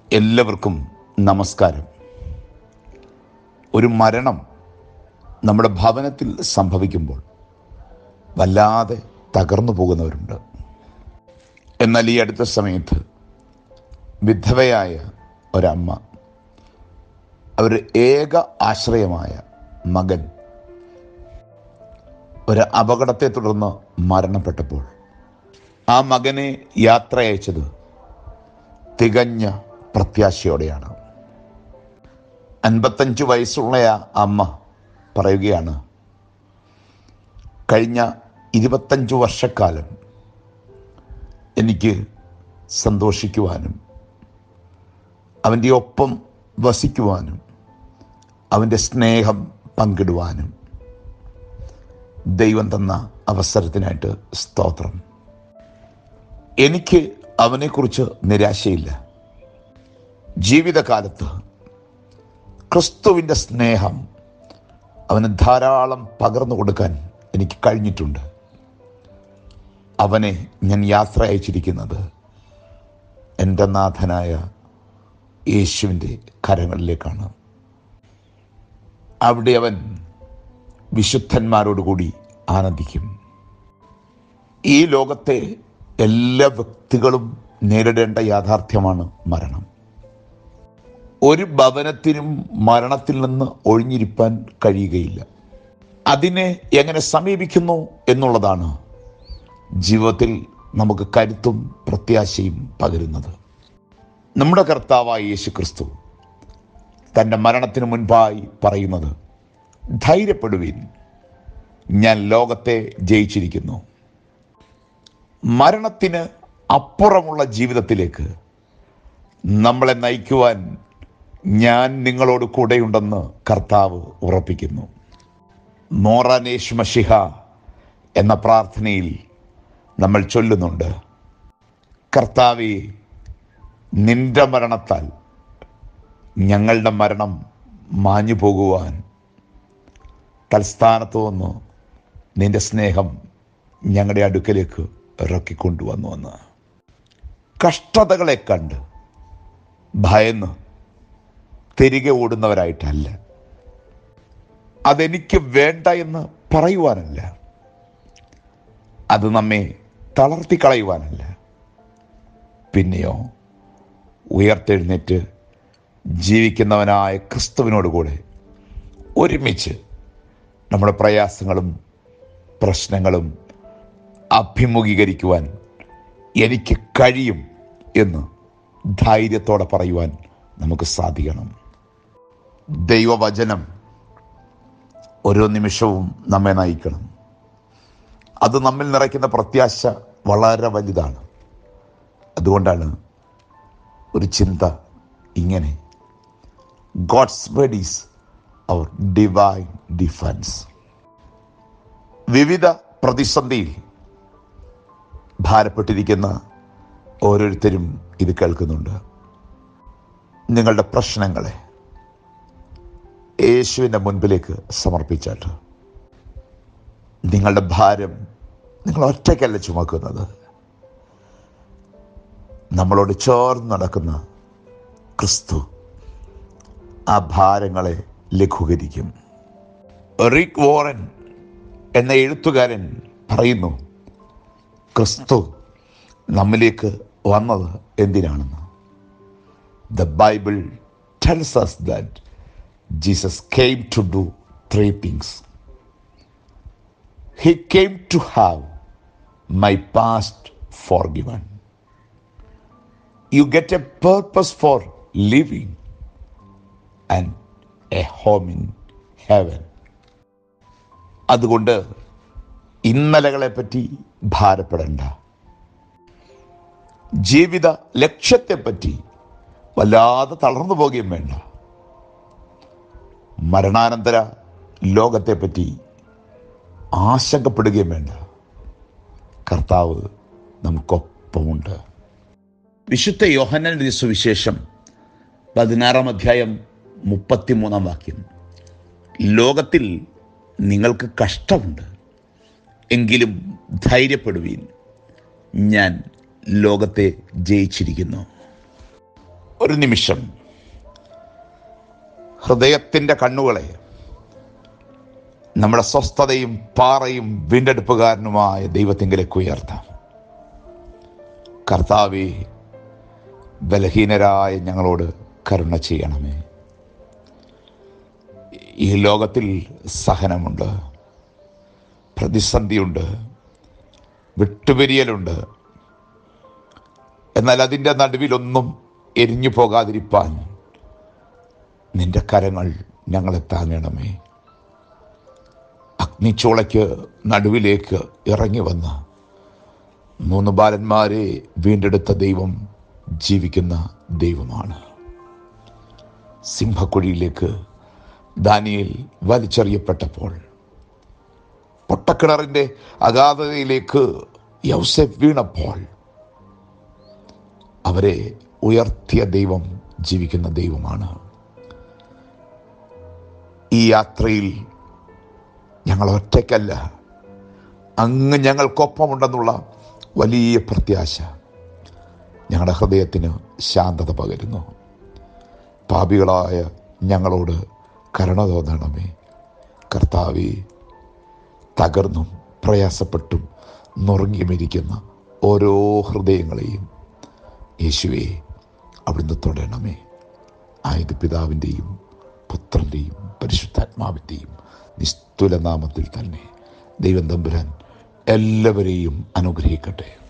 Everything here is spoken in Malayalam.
എല്ലാവർക്കും നമസ്കാരം ഒരു മരണം നമ്മുടെ ഭവനത്തിൽ സംഭവിക്കുമ്പോൾ വല്ലാതെ തകർന്നു പോകുന്നവരുണ്ട് എന്നാൽ ഈ അടുത്ത സമയത്ത് വിധവയായ ഒരമ്മ അവർ ഏക ആശ്രയമായ മകൻ ഒരു അപകടത്തെ തുടർന്ന് മരണപ്പെട്ടപ്പോൾ ആ മകനെ യാത്ര അയച്ചത് തികഞ്ഞ പ്രത്യാശയോടെയാണ് അൻപത്തഞ്ച് വയസ്സുള്ള ആ അമ്മ പറയുകയാണ് കഴിഞ്ഞ ഇരുപത്തഞ്ച് വർഷക്കാലം എനിക്ക് സന്തോഷിക്കുവാനും അവൻ്റെ ഒപ്പം വസിക്കുവാനും അവൻ്റെ സ്നേഹം പങ്കിടുവാനും ദൈവം തന്ന അവസരത്തിനായിട്ട് സ്തോത്രം എനിക്ക് അവനെക്കുറിച്ച് നിരാശയില്ല ജീവിതകാലത്ത് ക്രിസ്തുവിൻ്റെ സ്നേഹം അവന് ധാരാളം പകർന്നു കൊടുക്കാൻ എനിക്ക് കഴിഞ്ഞിട്ടുണ്ട് അവനെ ഞാൻ യാത്ര അയച്ചിരിക്കുന്നത് എൻ്റെ നാഥനായ യേശുവിൻ്റെ കരങ്ങളിലേക്കാണ് അവിടെ അവൻ വിശുദ്ധന്മാരോടുകൂടി ആനന്ദിക്കും ഈ ലോകത്തെ എല്ലാ വ്യക്തികളും നേരിടേണ്ട യാഥാർത്ഥ്യമാണ് മരണം ഒരു ഭവനത്തിനും മരണത്തിൽ നിന്ന് ഒഴിഞ്ഞിരിപ്പാൻ കഴിയുകയില്ല അതിനെ എങ്ങനെ സമീപിക്കുന്നു എന്നുള്ളതാണ് ജീവിതത്തിൽ നമുക്ക് കരുത്തും പ്രത്യാശയും പകരുന്നത് നമ്മുടെ കർത്താവായ യേശു ക്രിസ്തു തൻ്റെ മരണത്തിന് മുൻപായി പറയുന്നത് ധൈര്യപ്പെടുവീൻ ഞാൻ ലോകത്തെ ജയിച്ചിരിക്കുന്നു മരണത്തിന് അപ്പുറമുള്ള ജീവിതത്തിലേക്ക് നമ്മളെ നയിക്കുവാൻ ഞാൻ നിങ്ങളോട് കൂടെയുണ്ടെന്ന് കർത്താവ് ഉറപ്പിക്കുന്നു മോറാനേഷ് മഷിഹ എന്ന പ്രാർത്ഥനയിൽ നമ്മൾ ചൊല്ലുന്നുണ്ട് കർത്താവെ നിന്റെ മരണത്താൽ ഞങ്ങളുടെ മരണം മാഞ്ഞു പോകുവാൻ തൽസ്ഥാനത്ത് വന്ന് നിന്റെ സ്നേഹം ഞങ്ങളുടെ അടുക്കലേക്ക് ഇറക്കിക്കൊണ്ടുവന്നു എന്ന് കഷ്ടതകളെ കണ്ട് ഭയന്ന് തിരികെ ഓടുന്നവരായിട്ടല്ല അതെനിക്ക് വേണ്ട എന്ന് പറയുവാനല്ല അത് നമ്മെ തളർത്തിക്കളയുവാനല്ല പിന്നെയോ ഉയർത്തെഴുന്നേറ്റ് ജീവിക്കുന്നവനായ ക്രിസ്തുവിനോട് കൂടെ ഒരുമിച്ച് നമ്മുടെ പ്രയാസങ്ങളും പ്രശ്നങ്ങളും അഭിമുഖീകരിക്കുവാൻ എനിക്ക് കഴിയും എന്ന് ധൈര്യത്തോടെ പറയുവാൻ നമുക്ക് സാധിക്കണം ദൈവവചനം ഓരോ നിമിഷവും നമ്മെ നയിക്കണം അത് നമ്മിൽ നിറയ്ക്കുന്ന പ്രത്യാശ വളരെ വലുതാണ് അതുകൊണ്ടാണ് ഒരു ചിന്ത ഇങ്ങനെ God's word is our divine defence വിവിധ പ്രതിസന്ധിയിൽ ഭാരപ്പെട്ടിരിക്കുന്ന ഓരോരുത്തരും ഇത് കേൾക്കുന്നുണ്ട് നിങ്ങളുടെ പ്രശ്നങ്ങളെ യേശുവിൻ്റെ മുൻപിലേക്ക് സമർപ്പിച്ചാട്ട് നിങ്ങളുടെ ഭാരം നിങ്ങൾ ഒറ്റയ്ക്കല്ല ചുമക്കുന്നത് നമ്മളോട് ചേർന്ന് നടക്കുന്ന ക്രിസ്തു ആ ഭാരങ്ങളെ ലഘൂകരിക്കും റിക് വോറൻ എന്ന എഴുത്തുകാരൻ പറയുന്നു ക്രിസ്തു നമ്മിലേക്ക് വന്നത് എന്തിനാണെന്ന് the Bible tells us that Jesus came to do three things. He came to have my past forgiven. You get a purpose for living and a home in heaven. അതുകൊണ്ട് ഇന്നലകളെ പറ്റി ഭാരപ്പെടേണ്ട ജീവിത ലക്ഷ്യത്തെപ്പറ്റി വല്ലാതെ തളർന്നു പോകുകയും വേണ്ട മരണാനന്തര ലോകത്തെപ്പറ്റി ആശങ്കപ്പെടുകയും വേണ്ട കർത്താവ് നമുക്കൊപ്പമുണ്ട് വിശുദ്ധ യോഹന്നന്റെ സുവിശേഷം പതിനാറാം അധ്യായം മുപ്പത്തിമൂന്നാം വാക്യം ലോകത്തിൽ നിങ്ങൾക്ക് കഷ്ടമുണ്ട് എങ്കിലും ധൈര്യപ്പെടുവീൻ ഞാൻ ലോകത്തെ ജയിച്ചിരിക്കുന്നു ഒരു നിമിഷം ഹൃദയത്തിൻ്റെ കണ്ണുകളെ നമ്മുടെ സ്വസ്ഥതയും പാറയും വീണ്ടെടുപ്പുകാരനുമായ ദൈവത്തിങ്കിലേക്ക് ഉയർത്താം കർത്താവെ ബലഹീനരായ ഞങ്ങളോട് കരുണ ചെയ്യണമേ ഈ ലോകത്തിൽ സഹനമുണ്ട് പ്രതിസന്ധിയുണ്ട് വിട്ടുപിരിയലുണ്ട് എന്നാൽ അതിൻ്റെ നടുവിലൊന്നും എരിഞ്ഞു പോകാതിരിപ്പാൻ നിന്റെ കരങ്ങൾ ഞങ്ങളെ താങ്ങണമേ അഗ്നിച്ചൂളയ്ക്ക് നടുവിലേക്ക് ഇറങ്ങി വന്ന മൂന്ന് ബാലന്മാരെ വീണ്ടെടുത്ത ദൈവം ജീവിക്കുന്ന ദൈവമാണ് സിംഹക്കുഴിയിലേക്ക് ദാനിയേൽ വലിച്ചെറിയപ്പെട്ടപ്പോൾ പൊട്ടക്കിണറിൻ്റെ അഗാധതയിലേക്ക് യൗസെഫ് വീണപ്പോൾ അവരെ ഉയർത്തിയ ദൈവം ജീവിക്കുന്ന ദൈവമാണ് ഈ യാത്രയിൽ ഞങ്ങൾ ഒറ്റയ്ക്കല്ല അങ്ങ് ഞങ്ങൾക്കൊപ്പമുണ്ടെന്നുള്ള വലിയ പ്രത്യാശ ഞങ്ങളുടെ ഹൃദയത്തിന് ശാന്തത പകരുന്നു പാപികളായ ഞങ്ങളോട് കരുണ തോന്നണമേ കർത്താവെ തകർന്നും പ്രയാസപ്പെട്ടും നുറുങ്ങിയുമിരിക്കുന്ന ഓരോ ഹൃദയങ്ങളെയും യേശുവെ അവിടുന്ന് തൊടണമേ ആയത് പിതാവിൻ്റെയും പുത്രൻ്റെയും പരിശുദ്ധാത്മാവിൻ്റെയും നിസ്തുല നാമത്തിൽ തന്നെ ദൈവം തമ്പുരാൻ എല്ലാവരെയും അനുഗ്രഹിക്കട്ടെ